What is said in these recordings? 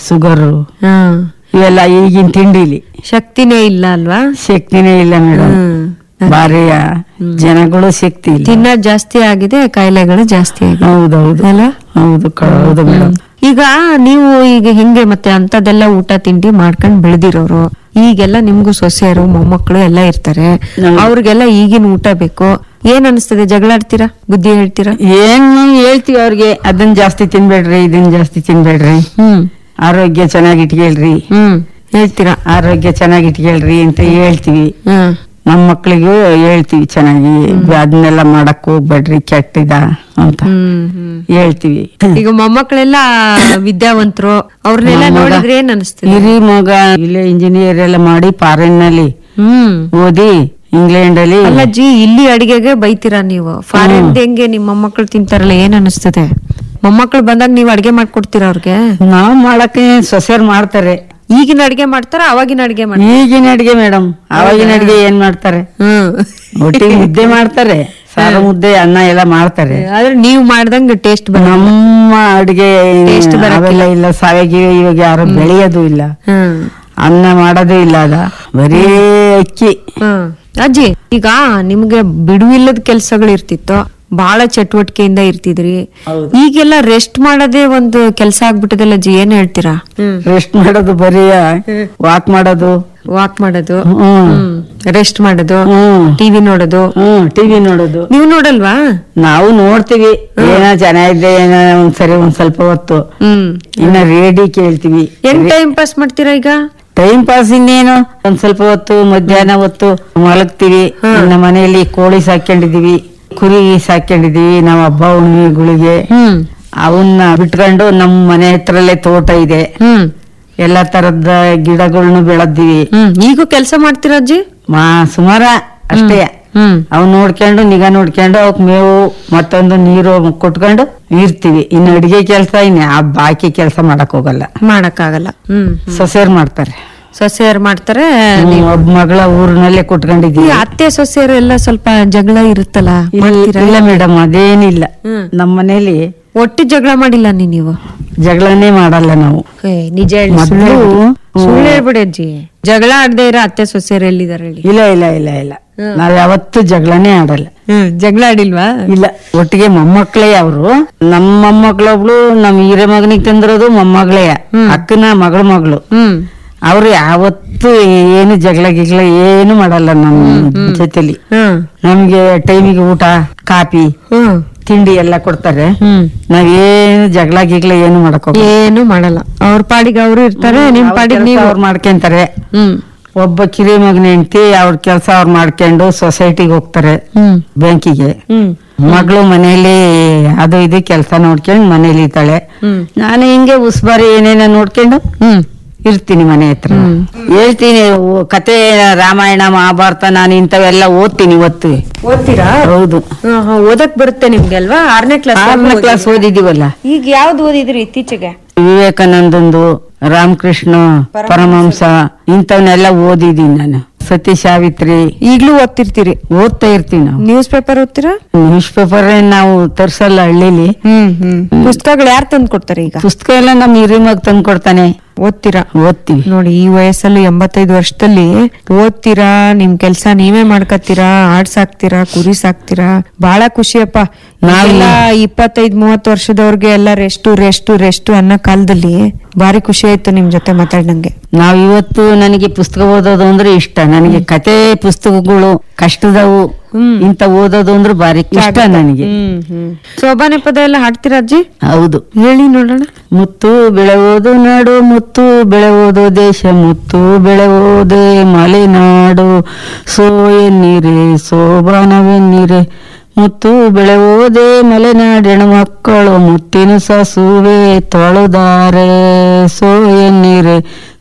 Sugar ಹಾ ಇವೆಲ್ಲ ಈಗಿನ ತಿಂಡಿಲಿ ಶಕ್ತಿನೇ ಇಲ್ಲ ಅಲ್ವಾ ಶಕ್ತಿನೇ ಇಲ್ಲ ಮೇಡಮ್ ಹ್ಮ್. ಬಾರಿ ಜನಗಳು ಶಕ್ತಿ ಇಲ್ಲ ತಿನ್ನೋದ್ ಜಾಸ್ತಿ ಆಗಿದೆ ಕಾಯಿಲೆಗಳು ಜಾಸ್ತಿ ಆಗಿದೆ ಹೌದೌದು ಅಲ್ಲ ಹೌದು ಕ- ಹೌದು ಮೇಡಮ್ ಈಗ ನೀವು ಈಗ ಹಿಂಗೆ ಮತ್ತೆ ಅಂತದೆಲ್ಲ ಊಟ ತಿಂಡಿ ಮಾಡ್ಕೊಂಡ್ ಬೆಳೆದಿರೋರು ಈಗೆಲ್ಲ ನಿಮ್ಗೂ ಸೊಸೆಯರು ಮೊಮ್ಮಕ್ಕಳು ಎಲ್ಲ ಇರ್ತಾರೆ ನಮ್- ಅವ್ರಿಗೆಲ್ಲ ಈಗಿನ ಊಟ ಬೇಕು ಏನ್ ಅನಿಸ್ತದೆ ಜಗಳ ಆಡ್ತೀರಾ ಬುದ್ಧಿ ಹೇಳ್ತೀರಾ ಏನ್ ಹೇಳ್ತೀವಿ ಅವ್ರಿಗೆ ಅದನ್ನ ಜಾಸ್ತಿ ತಿನ್ಬೇಡ್ರಿ ಇದನ್ನ ಜಾಸ್ತಿ ತಿನ್ಬೇಡ್ರಿ ಹ್ಮ್ ಆರೋಗ್ಯ ಚೆನ್ನಾಗಿ ಇಟ್ಕೊಳ್ರಿ ಹ್ಮ್ ಹೇಳ್ತೀರಾ ಆರೋಗ್ಯ ಚೆನ್ನಾಗಿ ಇಟ್ಕೊಳ್ರಿ ಅಂತ ಹೇಳ್ತೀವಿ ಹ್ಮ್ ನಮ್ಮ ಮಕ್ಳಿಗೂ ಹೇಳ್ತೀವಿ ಚೆನ್ನಾಗಿ ಅದನ್ನೆಲ್ಲ ಮಾಡಕ್ ಹೋಗ್ಬೇಡ್ರಿ ಕೆಟ್ಟಿದ ಅಂತ ಹ್ಮ್ ಹ್ಮ್ ಹೇಳ್ತೀವಿ ಈಗ ಮೊಮ್ಮಕ್ಕಳೆಲ್ಲ ವಿದ್ಯಾವಂತರು ಅವ್ರನ್ನೆಲ್ಲ ನಮ್ಮ ಮಗ ನೋಡಿದ್ರೆ ಏನ್ ಅನಿಸ್ತದೆ ಹಿರಿ ಮಗ ಇಲ್ಲೇ ಇಂಜಿನಿಯರ್ ಎಲ್ಲ ಮಾಡಿ ಫಾರಿನ್ ನಲ್ಲಿ ಹ್ಮ್ ಓದಿ ಇಂಗ್ಲೆಂಡ್ ಅಲ್ಲಿ ಅಲ್ಲ ಜಿ ಇಲ್ಲಿ ಅಡಿಗೆಗೆ ಬೈತೀರಾ ನೀವು ಫಾರಿನ್ ಹೆಂಗೆ ನಿಮ್ಮ ಮೊಮ್ಮಕ್ಕಳು ತಿಂತಾರಲ್ಲ ಏನ್ ಅನಿಸ್ತದೆ ಮೊಮ್ಮಕ್ಕಳು ಬಂದಾಗ ನೀವು ಅಡಿಗೆ ಮಾಡ್ಕೊಡ್ತೀರಾ ಅವ್ರಿಗೆ ನಾವ್ ಮಾಡಕ್ಕೆ ಸೊಸೆಯರ್ ಮಾಡ್ತಾರೆ ಈಗಿನ ಅಡಿಗೆ ಮಾಡ್ತಾರ ಅವಾಗಿನ ಅಡಿಗೆ ಮಾಡ್ತಾರ ಈಗಿನ ಅಡಿಗೆ ಮೇಡಮ್ ಅವಾಗಿನ ಅಡಿಗೆ ಏನ್ ಮಾಡ್ತಾರೆ ಹ್ಮ್ ಒಟ್ಟಿಗೆ ಮುದ್ದೆ ಮಾಡ್ತಾರೆ ಸಾರು ಮುದ್ದೆ ಅನ್ನ ಎಲ್ಲ ಮಾಡ್ತಾರೆ ಆದ್ರೆ ನೀವು ಮಾಡ್ದಂಗ ಟೇಸ್ಟ್ ಬರ ನಮ್ಮ ಅಡಿಗೆ Taste ಬರಕ್ಕಿಲ್ಲ. ಅವೆಲ್ಲ ಇಲ್ಲ ಸಾವಿಗೆ ಇವಾಗ ಯಾರು ಬೆಳೆಯೋದು ಇಲ್ಲ ಹ್ಮ್ ಅನ್ನ ಮಾಡೋದೇ ಇಲ್ಲ ಅದ ಬರೀ ಅಕ್ಕಿ ಹ್ಮ್ ಅಜ್ಜಿ ಈಗ ನಿಮ್ಗೆ ಬಿಡುವಿಲ್ಲದ ಕೆಲ್ಸಗಳು ಇರ್ತಿತ್ತು ಬಹಳ ಚಟುವಟಿಕೆಯಿಂದ ಇರ್ತಿದ್ರಿ ಹೌದು. ಈಗೆಲ್ಲ ರೆಸ್ಟ್ ಮಾಡೋದೇ ಒಂದು ಕೆಲ್ಸ ಆಗ್ಬಿಟ್ಟದಲ್ಲ ಅಜ್ಜಿ ಏನ್ ಹೇಳ್ತೀರಾ ರೆಸ್ಟ್ ಮಾಡೋದು ಬರೀ ವಾಕ್ ಮಾಡೋದು ವಾಕ್ ಮಾಡೋದು ಹ್ಮ್ ರೆಸ್ಟ್ ಮಾಡೋದು ಹ್ಮ್ ಟಿವಿ ನೋಡೋದು ಹ್ಮ್ ಟಿವಿ ನೋಡೋದು ನೀವು ನೋಡಲ್ವಾ ನಾವು ನೋಡ್ತೀವಿ ಏನೋ ಚೆನ್ನಾಗಿದೆ ಏನೋ ಒಂದ್ಸರಿ ಒಂದ್ ಸ್ವಲ್ಪ ಹೊತ್ತು ಹ್ಮ್ ಇನ್ನ ರೇಡಿ ಕೇಳ್ತೀವಿ ಹೆಂಗ್ ಟೈಮ್ ಪಾಸ್ ಮಾಡ್ತೀರಾ ಈಗ ಟೈಮ್ ಪಾಸ್ ಇನ್ನೇನು ಒಂದ್ ಸ್ವಲ್ಪ ಹೊತ್ತು ಮಧ್ಯಾಹ್ನ ಹೊತ್ತು ಮಲಗ್ತೀವಿ ನಮ್ಮ ಮನೆಯಲ್ಲಿ ಕೋಳಿ ಸಾಕೊಂಡಿದೀವಿ ಕುರಿ ಸಾಕೊಂಡಿದೀವಿ ನಾವು ಹಬ್ಬ ಹುಣ್ಣಿಮೆಗಳಿಗೆ ಹ್ಮ್ ಅವನ್ನ ಬಿಟ್ಕೊಂಡು ನಮ್ಮ ಮನೆ ಹತ್ರಲ್ಲೇ ತೋಟ ಇದೆ ಹ್ಮ್ ಎಲ್ಲಾ ತರದ ಗಿಡಗಳ್ನು ಬೆಳೆದಿವಿ ಹ್ಮ್ ಈಗೂ ಕೆಲಸ ಮಾಡ್ತೀರಾ ಅಜ್ಜಿ ಮಾ ಸುಮಾರ ಅಷ್ಟೇ ಹ್ಮ್ ಅವ್ ನೋಡ್ಕೊಂಡು ನಿಗಾ ನೋಡ್ಕೊಂಡು ಅವಕ್ ಮೇವು ಮತ್ತೊಂದು ನೀರು ಕೊಟ್ಕೊಂಡು ಇರ್ತೀವಿ ಇನ್ನು ಅಡಿಗೆ ಕೆಲಸ ಇನ್ನು ಆ ಬಾಕಿ ಕೆಲಸ ಮಾಡಕ್ ಹೋಗಲ್ಲ ಮಾಡಕ್ಕಾಗಲ್ಲ ಹ್ಮ್ ಸೊಸೆಯರ್ ಮಾಡ್ತಾರೆ ಸೊಸೆಯರು ಮಾಡ್ತಾರೆ ಹ್ಮ್, ಒಬ್ಬ ಮಗಳ ಊರಿನಲ್ಲೇ ಈ ಕೊಟ್ಕೊಂಡಿದೀವಿ ಅತ್ತೆ ಸೊಸೆಯರು ಎಲ್ಲ ಸ್ವಲ್ಪ ಜಗಳ ಇರುತ್ತಲ್ಲ ಇಲ್ಲ- ಮಾಡ್ತೀರಾ ಇಲ್ಲ ಮೇಡಮ್ ಅದೇನಿಲ್ಲ ಹ್ಮ್. ನಮ್ಮ ಮನೇಲಿ ಒಟ್ಟು ಜಗಳ ಮಾಡಿಲ್ಲ ನೀ ನೀವು ಜಗಳನೇ ಮಾಡಲ್ಲ ನಾವು ಏ, ನಿಜ ಹೇಳಿ ಮೊದ್ಲು- ಸುಳ್ಳು ಹೇಳ್ಬಿಡಿ. ಹ್ಮ್. ಸುಳ್ಳು ಹೇಳ್ಬಿಡಿ ಅಜ್ಜಿ ಜಗಳ ಆಡದೆ ಇರೋ ಅತ್ತೆ ಸೊಸೆಯರು ಎಲ್ಲಿದಾರೆ ಹೇಳಿ ಇಲ್ಲ ಇಲ್ಲ ಇಲ್ಲ ಇಲ್ಲ ನಾವ್ ಯಾವತ್ತೂ ಜಗಳನೇ ಆಡಲ್ಲ ಹ್ಮ್ ಜಗಳ ಆಡಿಲ್ವಾ ಇಲ್ಲ ಒಟ್ಟಿಗೆ ಮೊಮ್ಮಕ್ಳೇ ಅವರು ನಮ್ಮ ಮೊಮ್ಮಕ್ಳೊಬ್ಳು ನಮ್ ಹಿರೇ ಮಗನಿಗೆ ತಂದಿರೋದು ಮೊಮ್ಮಗಳೇ ಅಕ್ಕನ ಮಗಳ ಮಗಳು ಹ್ಮ್ ಅವ್ರು ಯಾವತ್ತೂ ಏನು ಜಗಳ ಗಿಗಳ ಏನು ಮಾಡಲ್ಲ ನಮ್ಮ ಜೊತೆಲಿ ಹ್ಮ್ ನಮ್ಗೆ ಟೈಮಿಗೆ ಊಟ ಕಾಫಿ ಹ್ಮ್ ತಿಂಡಿ ಎಲ್ಲ ಕೊಡ್ತಾರೆ ಹ್ಮ್ ನಾವೇನು ಜಗಳ ಗಿಗಳ ಏನು ಮಾಡಕ್ ಹೋಗಲ್ಲ. ಏನು ಮಾಡಲ್ಲ ಅವ್ರ ಪಾಡಿಗೆ ಅವರು ಇರ್ತಾರೆ ನಿಮ್ ಅವ್ರ್ ಪಾಡಿಗೆ ಕೆಲ್ಸ ನೀವು ಅವ್ರು ಮಾಡ್ಕೊಂತಾರೆ ಹ್ಮ್ ಒಬ್ಬ ಕಿರಿ ಮಗನ ಹೆಂಡತಿ ಅವ್ರ ಕೆಲಸ ಅವ್ರು ಮಾಡ್ಕೊಂಡು ಸೊಸೈಟಿಗೆ ಹೋಗ್ತಾರೆ ಹ್ಮ್ ಬ್ಯಾಂಕಿಗೆ ಹ್ಮ್ ಮಗಳು ಮನೆಯಲ್ಲಿ ಅದು ಇದು ಕೆಲಸ ನೋಡ್ಕೊಂಡು ಮನೇಲಿ ಇದ್ದಾಳೆ ಹ್ಮ್ ನಾನು ಹಿಂಗೆ ಉಸ್ಬಾರಿ ಏನೇನೋ ನೋಡ್ಕೊಂಡು ಹ್ಮ್ ಇರ್ತೀನಿ ಮನೆ ಹತ್ರ ಹೇಳ್ತೀನಿ ಓ- ಕತೆ ರಾಮಾಯಣ ಮಹಾಭಾರತ ನಾನು ಇಂಥವೆಲ್ಲ ಓದ್ತೀನಿ ಇವತ್ತು ಓದ್ತೀರಾ ಹೌದು ಹಾ, ಹಾ, ಓದಕ್ ಬರುತ್ತೆ ನಿಮ್ಗೆ ಅಲ್ವಾ ಆರನೇ ಕ್ಲಾಸ್ ಆರನೇ ಕ್ಲಾಸ್ ಓದಿದೀವಲ್ಲ ಈಗ ಯಾವ್ದು ಓದಿದ್ರಿ ಇತ್ತೀಚೆಗೆ ವಿವೇಕಾನಂದಂದು ರಾಮಕೃಷ್ಣ ಪರಮಹಂಸ ಇಂಥವನ್ನೆಲ್ಲ ಓದಿದೀನಿ ನಾನು ಸತಿ ಸಾವಿತ್ರಿ ಈಗ್ಲೂ ಓದ್ತಿರ್ತೀರಿ ಓದ್ತಾ ಇರ್ತೀವಿ ನಾವು ನ್ಯೂಸ್ ಪೇಪರ್ ಓದ್ತೀರಾ ನ್ಯೂಸ್ ಪೇಪರ್ ನಾವು ತರ್ಸಲ್ಲ ಹಳ್ಳಿಲಿ ಹ್ಮ್ ಹ್ಮ್ ಪುಸ್ತಕಗಳು ಯಾರು ತಂದು ಕೊಡ್ತಾರೆ ಈಗ ಪುಸ್ತಕ ಎಲ್ಲ ನಮ್ ಹಿರಿಮಗ್ ತಂದು ಕೊಡ್ತಾನೆ ಓದ್ತೀರಾ ಓದ್ತೀವಿ ನೋಡಿ ಈ ವಯಸ್ಸಲ್ಲಿ ಎಂಬತ್ತೈದು ವರ್ಷದಲ್ಲಿ ಓದ್ತೀರಾ ನಿಮ್ ಕೆಲ್ಸ ನೀವೇ ಮಾಡ್ಕತ್ತೀರಾ ಆಡ್ ಸಾಕ್ತೀರಾ ಕುರಿ ಸಾಕ್ತೀರಾ ಬಹಳ ಖುಷಿಯಪ್ಪ ನಾವೆಲ್ಲ ಇಪ್ಪತ್ತೈದ್ ಮೂವತ್ತು ವರ್ಷದವ್ರಿಗೆ ಎಲ್ಲ ರೆಸ್ಟು ರೆಸ್ಟು ರೆಸ್ಟು ಅನ್ನೋ ಕಾಲದಲ್ಲಿ ಭಾರಿ ಖುಷಿ ಆಯ್ತು ನಿಮ್ ಜೊತೆ ಮಾತಾಡ್ನಂಗೆ ನಾವ್ ಇವತ್ತು ನನಗೆ ಪುಸ್ತಕ ಓದೋದು ಅಂದ್ರೆ ಇಷ್ಟ ನನಗೆ ಕತೆ ಪುಸ್ತಕಗಳು ಕಷ್ಟದವು ಇಂತ ಓದೋದು ಅಂದ್ರೆ ಬಾರಿ ಇಷ್ಟ ನನಗೆ ಹ್ಮ್ ಹ್ಮ್ ಸೋಬಾನೆ ಪದ ಎಲ್ಲ ಹಾಡ್ತೀರಾ ಅಜ್ಜಿ ಹೌದು ಹೇಳಿ ನೋಡೋಣ ಮುತ್ತು ಬೆಳೆಯೋದು ನಾಡು ಮುತ್ತು ಬೆಳೆಯೋದು ದೇಶ ಮುತ್ತು ಬೆಳೆಯೋದೇ ಮಲೆನಾಡು ಸೋ ಎನ್ನೀರೆ ಸೋಬಾನವೆನ್ನೀರೆ ಮುತ್ತು ಬೆಳೆಯೋದೇ ಮಲೆನಾಡಿನ ಮಕ್ಕಳು ಮುತ್ತಿನ ಸಸುವೆ ತೊಳೆದಾರೆ ಸೋ ಎನ್ನೀರೆ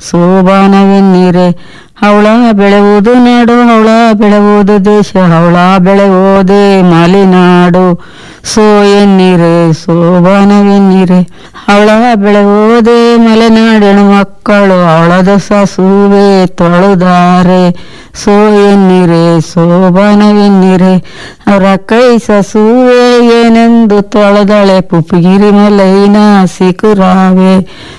ಸೋಬಾನವೆನ್ನೀರೆ ಹವಳ ಬೆಳೆಯುವುದು ನಾಡು ಹವಳ ಬೆಳೆಯುವುದು ದೇಶ ಹವಳ ಬೆಳೆಯೋದೇ ಮಲೆನಾಡು ಸೋ ಎನ್ನೀರೆ ಸೋಬಾನವೆನ್ನೀರೆ ಹವಳ ಬೆಳೆಯೋದೇ ಮಲೆನಾಡಿನ ಮಕ್ಕಳು ಅವಳದ ಸಸುವೆ ತೊಳೆದಾರೆ ಸೋ ಎನ್ನೀರೆ ಸೋಬಾನವೆನ್ನೀರೆ ಅವರ ಕೈ ಸಸುವೆ ಏನೆಂದು ತೊಳೆದಳೆ ಪುಪ್ಪಗಿರಿ ಮಲೈನ ಸಿಕುರಾವೆ